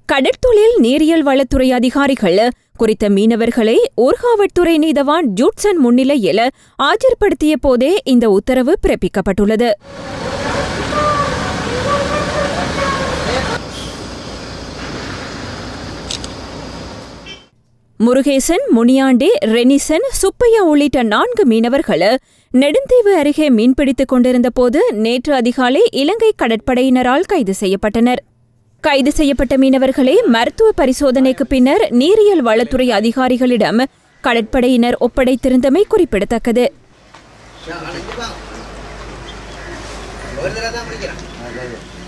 கடற்தொழில் நீரியல் வளத்துறை அதிகாரிகள் குறித்த மீனவர்களை ஊர்காவற்துறை நீதவான் ஜூட்சன் முன்னிலையில் ஆஜர்படுத்திய போதே இந்த உத்தரவு பிறப்பிக்கப்பட்டுள்ளது முருகேசன் முனியாண்டி ரெனிசன் சுப்பையா உள்ளிட்ட நான்கு மீனவர்கள் நெடுந்தீவு அருகே மீன்பிடித்துக் கொண்டிருந்த போது நேற்று அதிகாலை இலங்கை கடற்படையினரால் கைது செய்யப்பட்டனர் கைது செய்யப்பட்ட மீனவர்களை மருத்துவ பரிசோதனைக்கு பின்னர் நீரியல் வளத்துறை அதிகாரிகளிடம் கடற்படையினர் ஒப்படைத்திருந்தமை குறிப்பிடத்தக்கது ஒரு தடவை தான் முடிக்கிறேன்